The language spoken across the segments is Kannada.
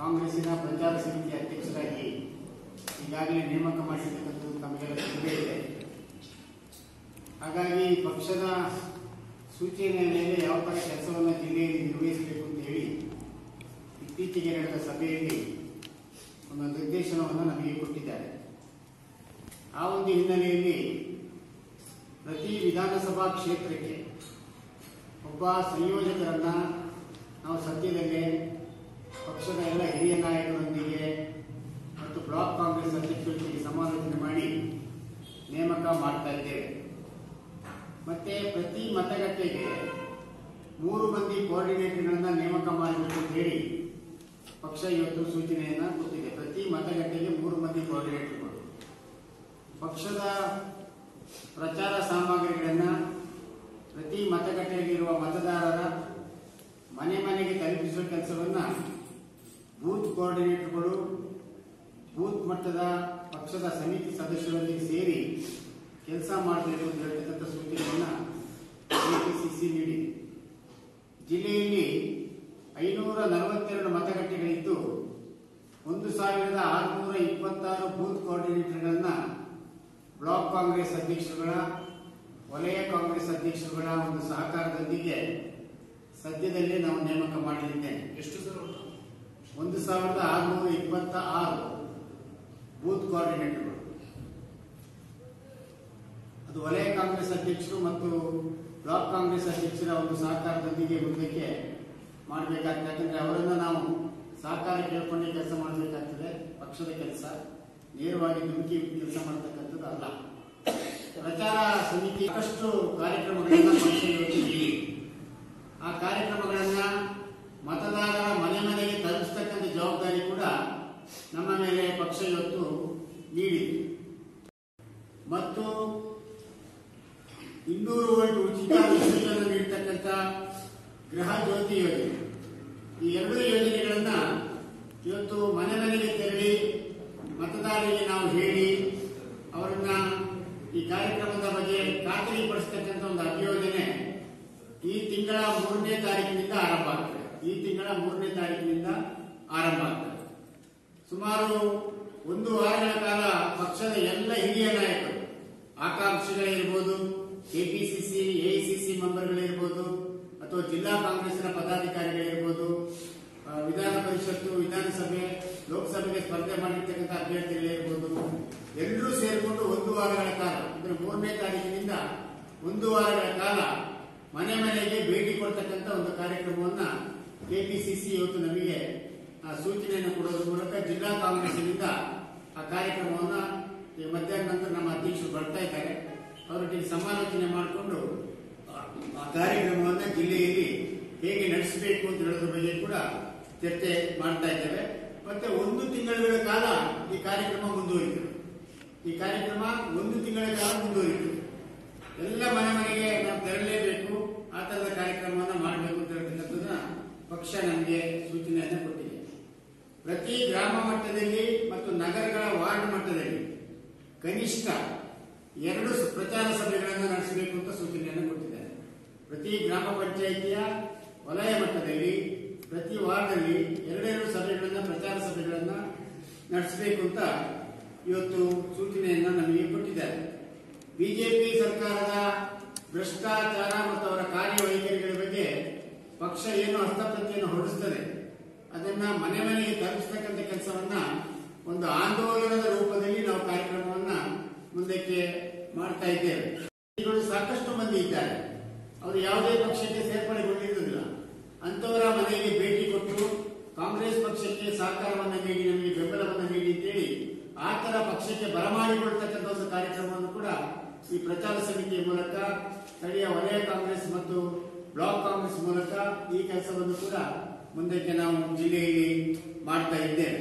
ಕಾಂಗ್ರೆಸ್ಸಿನ ಪ್ರಚಾರ ಸಮಿತಿ ಅಧ್ಯಕ್ಷರಾಗಿ ಈಗಾಗಲೇ ನೇಮಕ ಮಾಡಿರ್ತಕ್ಕಂಥದ್ದು ತಮಗೆಲ್ಲ ತಿಳಿದೇ ಇದೆ ಹಾಗಾಗಿ ಪಕ್ಷದ ಸೂಚನೆಯ ಮೇಲೆ ಯಾವ ಥರ ಕೆಲಸವನ್ನು ಜಿಲ್ಲೆಯಲ್ಲಿ ನಿರ್ವಹಿಸಬೇಕು ಅಂತ ಹೇಳಿ ಇತ್ತೀಚೆಗೆ ನಡೆದ ಸಭೆಯಲ್ಲಿ ಒಂದು ನಿರ್ದೇಶನವನ್ನು ನಮಗೆ ಕೊಟ್ಟಿದ್ದಾರೆ ಆ ಒಂದು ಹಿನ್ನೆಲೆಯಲ್ಲಿ ಪ್ರತಿ ವಿಧಾನಸಭಾ ಕ್ಷೇತ್ರಕ್ಕೆ ಒಬ್ಬ ಸಂಯೋಜಕರನ್ನ ನಾವು ಸದ್ಯದಲ್ಲೇ ಪಕ್ಷದ ಎಲ್ಲ ಹಿರಿಯ ನಾಯಕರೊಂದಿಗೆ ಮತ್ತು ಬ್ಲಾಕ್ ಕಾಂಗ್ರೆಸ್ ಅಧ್ಯಕ್ಷರೊಂದಿಗೆ ಸಮಾಲೋಚನೆ ಮಾಡಿ ನೇಮಕ ಮಾಡ್ತಾ ಇದ್ದೇವೆ ಮತ್ತೆ ಪ್ರತಿ ಮತಗಟ್ಟೆಗೆ ಮೂರು ಮಂದಿ ಕೋಆರ್ಡಿನೇಟರ್ಗಳನ್ನ ನೇಮಕ ಮಾಡಬೇಕು ಅಂತ ಹೇಳಿ ಪಕ್ಷ ಇವತ್ತು ಸೂಚನೆಯನ್ನ ಕೊಟ್ಟಿದೆ ಪ್ರತಿ ಮತಗಟ್ಟೆಗೆ ಮೂರು ಮಂದಿ ಕೋಆರ್ಡಿನೇಟರ್ಗಳು ಪಕ್ಷದ ಪ್ರಚಾರ ಸಾಮಗ್ರಿಗಳನ್ನ ಪ್ರತಿ ಮತಗಟ್ಟೆಯಲ್ಲಿರುವ ಮತದಾರರ ಮನೆ ಮನೆಗೆ ತಲುಪಿಸುವ ಕೆಲಸವನ್ನ ಬೂತ್ ಕೋಆರ್ಡಿನೇಟರ್ಗಳು ಬೂತ್ ಮಟ್ಟದ ಪಕ್ಷದ ಸಮಿತಿ ಸದಸ್ಯರೊಂದಿಗೆ ಸೇರಿ ಕೆಲಸ ಮಾಡಬೇಕು ಅಂತ ಹೇಳ್ತಕ್ಕಂಥ ಸೂಚನೆಯನ್ನ ಕೆಪಿಸಿಸಿ ನೀಡಿದೆ ಜಿಲ್ಲೆಯಲ್ಲಿ ಐನೂರ ನಲವತ್ತೆರಡು ಮತಗಟ್ಟೆಗಳಿದ್ದು ಒಂದು ಸಾವಿರದ ಆರುನೂರ ಇಪ್ಪತ್ತಾರು ಬೂತ್ ಕೋಆರ್ಡಿನೇಟರ್ಗಳನ್ನ ಬ್ಲಾಕ್ ಕಾಂಗ್ರೆಸ್ ಅಧ್ಯಕ್ಷರುಗಳ ವಲಯ ಕಾಂಗ್ರೆಸ್ ಅಧ್ಯಕ್ಷರುಗಳ ಒಂದು ಸಹಕಾರದೊಂದಿಗೆ ಸದ್ಯದಲ್ಲೇ ನಾವು ನೇಮಕ ಮಾಡಲಿದ್ದೇನೆ ಎಷ್ಟು ಸರ್ ಒಟ್ಟು ಒಂದು ಸಾವಿರದ ಆರುನೂರ ಇಪ್ಪತ್ತ ಆರು ಬೂತ್ ಕೋಆರ್ಡಿನೇಟರ್ಗಳು ಅದು ವಲಯ ಕಾಂಗ್ರೆಸ್ ಅಧ್ಯಕ್ಷರು ಮತ್ತು ಬ್ಲಾಕ್ ಕಾಂಗ್ರೆಸ್ ಅಧ್ಯಕ್ಷರ ಒಂದು ಸಹಕಾರದೊಂದಿಗೆ ಮುಂದಕ್ಕೆ ಮಾಡಬೇಕಾಗ್ತದೆ ಯಾಕಂದ್ರೆ ಅವರನ್ನ ನಾವು ಸಹಕಾರ ಕೇಳ್ಕೊಂಡೇ ಕೆಲಸ ಮಾಡಬೇಕಾಗ್ತದೆ ಪಕ್ಷದ ಕೆಲಸ ನೇರವಾಗಿ ಧುಮುಕಿ ಕೆಲಸ ಮಾಡತಕ್ಕಂಥದ್ದು ಅಲ್ಲ ಪ್ರಚಾರ ಸಮಿತಿ ಸಾಕಷ್ಟು ಕಾರ್ಯಕ್ರಮಗಳನ್ನ ಪಕ್ಷ ಇವತ್ತು ನೀಡಿದೆ. ಆ ಕಾರ್ಯಕ್ರಮಗಳನ್ನ ಮತದಾರರ ಮನೆ ಮನೆಗೆ ತಲುಪಿಸ್ತಕ್ಕಂಥ ಜವಾಬ್ದಾರಿ ಕೂಡ ನಮ್ಮ ಮೇಲೆ ಪಕ್ಷ ಇವತ್ತು ನೀಡಿದೆ ಮತ್ತು ಇನ್ನೂರು ವೋಲ್ಟ್ ಉಚಿತ ವಿದ್ಯುತ್ತನ್ನು ನೀಡತಕ್ಕಂಥ ಗೃಹ ಜ್ಯೋತಿ ಯೋಜನೆ ಈ ಎರಡು ಯೋಜನೆಗಳನ್ನ ಇವತ್ತು ಮನೆ ಮನೆಗೆ ತೆರಳಿ ಮತದಾರರಿಗೆ ನಾವು ಹೇಳಿ ಅವರನ್ನ ಈ ಕಾರ್ಯಕ್ರಮದ ಬಗ್ಗೆ ಖಾತರಿ ಪಡಿಸ್ತಕ್ಕಂಥ ಒಂದು ಅಭಿಯೋಜನೆ ಈ ತಿಂಗಳ ಮೂರನೇ ತಾರೀಕಿನಿಂದ ಆರಂಭ ಆಗ್ತದೆ ಈ ತಿಂಗಳ ಮೂರನೇ ತಾರೀಕಿನಿಂದ ಆರಂಭ ಆಗ್ತದೆ ಸುಮಾರು ಒಂದು ವಾರಗಳ ಕಾಲ ಪಕ್ಷದ ಎಲ್ಲ ಹಿರಿಯ ನಾಯಕರು ಆಕಾಂಕ್ಷಿಗಳಿರ್ಬೋದು ಕೆಪಿಸಿಸಿ ಎಐಸಿಸಿ ಮೆಂಬರ್ಗಳಿರ್ಬೋದು ಅಥವಾ ಜಿಲ್ಲಾ ಕಾಂಗ್ರೆಸ್ನ ಪದಾಧಿಕಾರಿಗಳಿರ್ಬೋದು ಆ, ವಿಧಾನ ಪರಿಷತ್ತು ವಿಧಾನಸಭೆ ಲೋಕಸಭೆಗೆ ಸ್ಪರ್ಧೆ ಮಾಡಿರ್ತಕ್ಕಂಥ ಅಭ್ಯರ್ಥಿಗಳಿರ್ಬೋದು ಎಲ್ಲರೂ ಸೇರಿಕೊಂಡು ಒಂದು ವಾರಗಳ ಕಾಲ ಅಂದ್ರೆ ಮೂರನೇ ತಾರೀಕಿನಿಂದ ಒಂದು ವಾರಗಳ ಕಾಲ ಮನೆ ಮನೆಗೆ ಭೇಟಿ ಕೊಡ್ತಕ್ಕಂಥ ಒಂದು ಕಾರ್ಯಕ್ರಮವನ್ನ ಕೆಪಿಸಿಸಿ ಇವತ್ತು ನಮಗೆ ಆ ಸೂಚನೆಯನ್ನು ಕೊಡೋದ್ರ ಮೂಲಕ ಜಿಲ್ಲಾ ಕಾಂಗ್ರೆಸ್ನಿಂದ ಆ ಕಾರ್ಯಕ್ರಮವನ್ನ ಈ ಮಧ್ಯಾಹ್ನ ನಂತರ ನಮ್ಮ ಅಧ್ಯಕ್ಷರು ಬರ್ತಾ ಇದ್ದಾರೆ ಅವರೊಟ್ಟಿಗೆ ಸಮಾಲೋಚನೆ ಮಾಡಿಕೊಂಡು ಆ ಕಾರ್ಯಕ್ರಮವನ್ನ ಜಿಲ್ಲೆಯಲ್ಲಿ ಹೇಗೆ ನಡೆಸಬೇಕು ಅಂತ ಹೇಳೋದ್ರ ಬಗ್ಗೆ ಕೂಡ ಚರ್ಚೆ ಮಾಡ್ತಾ ಇದ್ದೇವೆ ಮತ್ತೆ ಒಂದು ತಿಂಗಳ ಕಾಲ ಈ ಕಾರ್ಯಕ್ರಮ ಮುಂದುವರಿತು ಈ ಕಾರ್ಯಕ್ರಮ ಒಂದು ತಿಂಗಳ ಕಾಲ ಮುಂದುವರಿತು ಎಲ್ಲ ಮನೆ ಮನೆಗೆ ನಾವು ತೆರಳಲೇಬೇಕು ಆ ತರದ ಕಾರ್ಯಕ್ರಮವನ್ನ ಮಾಡಬೇಕು ಅಂತ ಹೇಳ್ತಕ್ಕಂಥದ್ದನ್ನ ಪಕ್ಷ ನಮಗೆ ಸೂಚನೆಯನ್ನ ಕೊಟ್ಟಿದೆ ಪ್ರತಿ ಗ್ರಾಮ ಮಟ್ಟದಲ್ಲಿ ಮತ್ತು ನಗರಗಳ ವಾರ್ಡ್ ಮಟ್ಟದಲ್ಲಿ ಕನಿಷ್ಠ ಎರಡು ಸ- ಪ್ರಚಾರ ಸಭೆಗಳನ್ನು ನಡೆಸಬೇಕು ಅಂತ ಸೂಚನೆಯನ್ನು ಕೊಟ್ಟಿದ್ದಾರೆ ಪ್ರತಿ ಗ್ರಾಮ ಪಂಚಾಯಿತಿಯ ವಲಯ ಮಟ್ಟದಲ್ಲಿ ಪ್ರತಿ ವಾರ್ಡಲ್ಲಿ ಎರಡೆರಡು ಸಭೆಗಳನ್ನ ಪ್ರಚಾರ ಸಭೆಗಳನ್ನ ನಡೆಸಬೇಕು ಅಂತ ಇವತ್ತು ಸೂಚನೆಯನ್ನ ನಮಗೆ ಕೊಟ್ಟಿದ್ದಾರೆ ಬಿಜೆಪಿ ಸರ್ಕಾರದ ಭ್ರಷ್ಟಾಚಾರ ಮತ್ತು ಅವರ ಕಾರ್ಯವೈಖರಿಗಳ ಬಗ್ಗೆ ಪಕ್ಷ ಏನು ಹಸ್ತಪ್ರತಿಯನ್ನು ಹೊರಡಿಸ್ತದೆ ಅದನ್ನ ಮನೆ ಮನೆಗೆ ತಲುಪಿಸ್ತಕ್ಕಂಥ ಕೆಲಸವನ್ನ ಒಂದು ಆಂದೋಲನದ ರೂಪದಲ್ಲಿ ನಾವು ಕಾರ್ಯಕ್ರಮವನ್ನ ಮುಂದಕ್ಕೆ ಮಾಡ್ತಾ ಇದ್ದೇವೆ ಇವರು ಸಾಕಷ್ಟು ಮಂದಿ ಇದ್ದಾರೆ ಅವರು ಯಾವುದೇ ಪಕ್ಷಕ್ಕೆ ಸೇರ್ಪಡೆಗೊಂಡಿರುವುದಿಲ್ಲ ಅಂತವರ ಮನೆಗೆ ಭೇಟಿ ಕೊಟ್ಟು ಕಾಂಗ್ರೆಸ್ ಪಕ್ಷಕ್ಕೆ ಸಹಕಾರವನ್ನು ನೀಡಿ ನಮಗೆ ಬೆಂಬಲವನ್ನು ನೀಡಿ ಅಂತೇಳಿ ಆ ತರ ಪಕ್ಷಕ್ಕೆ ಬರಮಾಡಿಕೊಳ್ತಕ್ಕಂಥ ಒಂದು ಕಾರ್ಯಕ್ರಮವನ್ನು ಕೂಡ ಈ ಪ್ರಚಾರ ಸಮಿತಿಯ ಮೂಲಕ ಸ್ಥಳೀಯ ವಲಯ ಕಾಂಗ್ರೆಸ್ ಮತ್ತು ಬ್ಲಾಕ್ ಕಾಂಗ್ರೆಸ್ ಮೂಲಕ ಈ ಕೆಲಸವನ್ನು ಕೂಡ ಮುಂದಕ್ಕೆ ನಾವು ಜಿಲ್ಲೆಯಲ್ಲಿ ಮಾಡ್ತಾ ಇದ್ದೇವೆ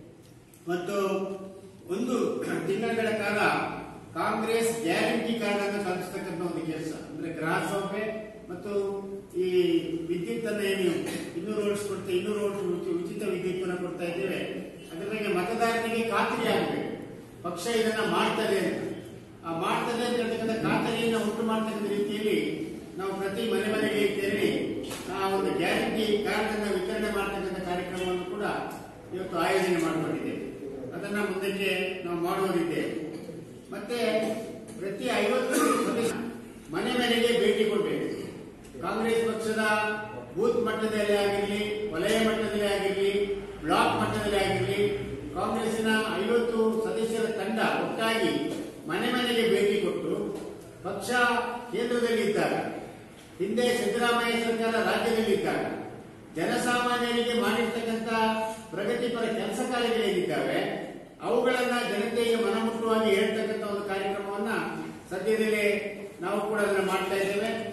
ಮತ್ತು ಒಂದು ತಿಂಗಳ ಕಾಲ ಕಾಂಗ್ರೆಸ್ ಗ್ಯಾರಂಟಿ ಕಾರ್ಡ್ ಅನ್ನು ತಲುಪಿಸ್ತಕ್ಕಂಥ ಒಂದು ಕೆಲಸ ಅಂದ್ರೆ ಗ್ರಾಹಕ ಸೌಭೆ ಮತ್ತು ಈ ವಿದ್ಯುತ್ ಅನ್ನ ಏನು ಇನ್ನೂರು ವೋಲ್ಟ್ಸ್ ಕೊಡ್ತಾ ಇನ್ನೂರು ವೋಲ್ಟ್ ಉಚಿತ ವಿದ್ಯುತ್ ಅನ್ನು ಕೊಡ್ತಾ ಇದ್ದೇವೆ ಅದರ ಬಗ್ಗೆ ಮತದಾರನಿಗೆ ಖಾತ್ರಿ ಆಗಬೇಕು ಪಕ್ಷ ಇದನ್ನ ಮಾಡ್ತದೆ ಅಂತ ಆ ಮಾಡ್ತದೆ ಅಂತ ಹೇಳ್ತಕ್ಕಂಥ ಖಾತರಿಯನ್ನು ಉಂಟು ಮಾಡ್ತಕ್ಕಂಥ ರೀತಿಯಲ್ಲಿ ನಾವು ಪ್ರತಿ ಮನೆ ಮನೆಗೆ ತೆರಳಿ ಆ ಒಂದು ಗ್ಯಾರಂಟಿ ಕಾರ್ಡ್ ಅನ್ನ ವಿತರಣೆ ಮಾಡ್ತಕ್ಕಂಥ ಕಾರ್ಯಕ್ರಮವನ್ನು ಕೂಡ ಇವತ್ತು ಆಯೋಜನೆ ಮಾಡಿಕೊಂಡಿದ್ದೇವೆ ಅದನ್ನ ಮುಂದಕ್ಕೆ ನಾವು ಮಾಡುವುದಿದ್ದೇವೆ ಮತ್ತೆ ಪ್ರತಿ ಐವತ್ತು ಸದಸ್ಯ ಮನೆ ಮನೆಗೆ ಭೇಟಿ ಕೊಡಬೇಕು ಕಾಂಗ್ರೆಸ್ ಪಕ್ಷದ ಬೂತ್ ಮಟ್ಟದಲ್ಲಿ ಆಗಿರಲಿ ವಲಯ ಮಟ್ಟದಲ್ಲಿ ಆಗಿರಲಿ ಬ್ಲಾಕ್ ಮಟ್ಟದಲ್ಲಿ ಆಗಿರಲಿ ಕಾಂಗ್ರೆಸ್ಸಿನ ಐವತ್ತು ಸದಸ್ಯರ ತಂಡ ಒಟ್ಟಾಗಿ ಮನೆ ಮನೆಗೆ ಭೇಟಿ ಕೊಟ್ಟು ಪಕ್ಷ ಕೇಂದ್ರದಲ್ಲಿ ಇದ್ದಾಗ ಹಿಂದೆ ಸಿದ್ದರಾಮಯ್ಯ ಸರ್ಕಾರ ರಾಜ್ಯದಲ್ಲಿ ಇದ್ದಾಗ ಜನಸಾಮಾನ್ಯರಿಗೆ ಮಾಡಿರ್ತಕ್ಕಂಥ ಪ್ರಗತಿಪರ ಕೆಲಸ ಕಾರ್ಯಗಳೇನಿದ್ದಾವೆ ಅವುಗಳನ್ನ ಜನತೆಗೆ ಮನಮುಟ್ಟುವಾಗಿ ಹೇಳ್ತಕ್ಕಂಥ ಒಂದು ಕಾರ್ಯಕ್ರಮವನ್ನ ಸದ್ಯದಲ್ಲೇ ನಾವು ಕೂಡ ಅದನ್ನ ಮಾಡ್ತಾ ಇದ್ದೇವೆ